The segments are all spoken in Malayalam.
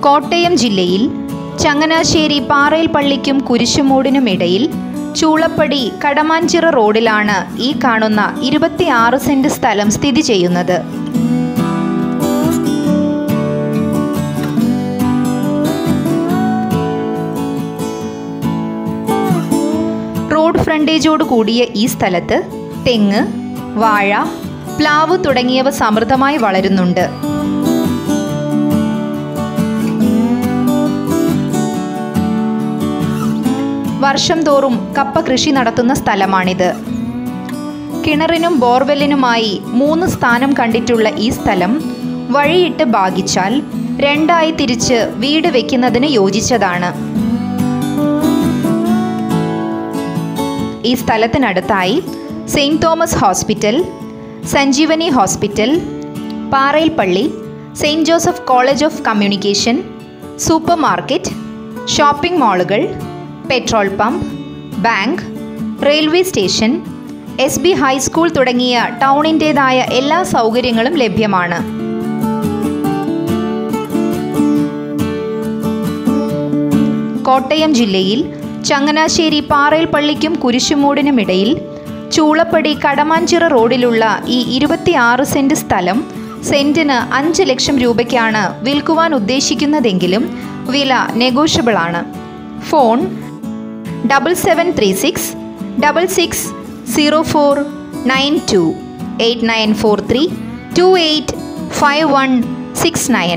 കോട്ടയം ജില്ലയിൽ ചങ്ങനാശ്ശേരി പാറയിൽ പള്ളിക്കും കുരിശുമൂടിനുമിടയിൽ ചൂളപ്പടി കടമാഞ്ചിറ റോഡിലാണ് ഈ കാണുന്ന ഇരുപത്തിയാറ് സെന്റ് സ്ഥലം സ്ഥിതി ചെയ്യുന്നത് റോഡ് ഫ്രണ്ടേജോട് കൂടിയ ഈ സ്ഥലത്ത് തെങ്ങ് വാഴ പ്ലാവ് തുടങ്ങിയവ സമൃദ്ധമായി വളരുന്നുണ്ട് വർഷം തോറും കപ്പ കൃഷി നടത്തുന്ന സ്ഥലമാണിത് കിണറിനും ബോർവെല്ലിനുമായി മൂന്ന് സ്ഥാനം കണ്ടിട്ടുള്ള ഈ സ്ഥലം വഴിയിട്ട് ഭാഗിച്ചാൽ രണ്ടായി തിരിച്ച് വീട് വെക്കുന്നതിന് യോജിച്ചതാണ് ഈ സ്ഥലത്തിനടുത്തായി saint Thomas hospital Sanjeevani hospital Parayilpally saint Joseph college of communication supermarket shopping മാളുകൾ petrol pump bank railway station S B high school തുടങ്ങിയ ടൗണിൻ്റേതായ എല്ലാ സൗകര്യങ്ങളും ലഭ്യമാണ് കോട്ടയം ജില്ലയിൽ ചങ്ങനാശ്ശേരി പാറയിൽ പള്ളിക്കും കുരിശുമൂടിനുമിടയിൽ ചൂളപ്പടി കടമാഞ്ചിറ റോഡിലുള്ള ഈ ഇരുപത്തിയാറ് സെന്റ് സ്ഥലം സെന്റിന് അഞ്ച് ലക്ഷം രൂപയ്ക്കാണ് വിൽക്കുവാൻ ഉദ്ദേശിക്കുന്നതെങ്കിലും വില നെഗോഷ്യബിൾ ആണ് phone double seven three six double six zero four nine two eight nine four three two eight five one six nine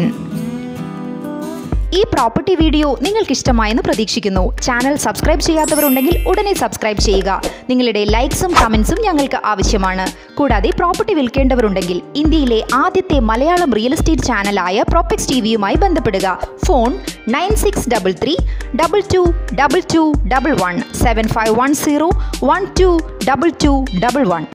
ഈ പ്രോപ്പർട്ടി വീഡിയോ നിങ്ങൾക്ക് ഇഷ്ടമായെന്ന് പ്രതീക്ഷിക്കുന്നു ചാനൽ സബ്സ്ക്രൈബ് ചെയ്യാത്തവരുണ്ടെങ്കിൽ ഉടനെ സബ്സ്ക്രൈബ് ചെയ്യുക നിങ്ങളുടെ ലൈക്സും കമൻസും ഞങ്ങൾക്ക് ആവശ്യമാണ് കൂടാതെ പ്രോപ്പർട്ടി വിൽക്കേണ്ടവരുണ്ടെങ്കിൽ ഇന്ത്യയിലെ ആദ്യത്തെ മലയാളം റിയൽ എസ്റ്റേറ്റ് ചാനലായ പ്രോപ്പക്സ് ടി വിയുമായി ബന്ധപ്പെടുക phone nine six double three double two double two double one seven five one zero one two double two double one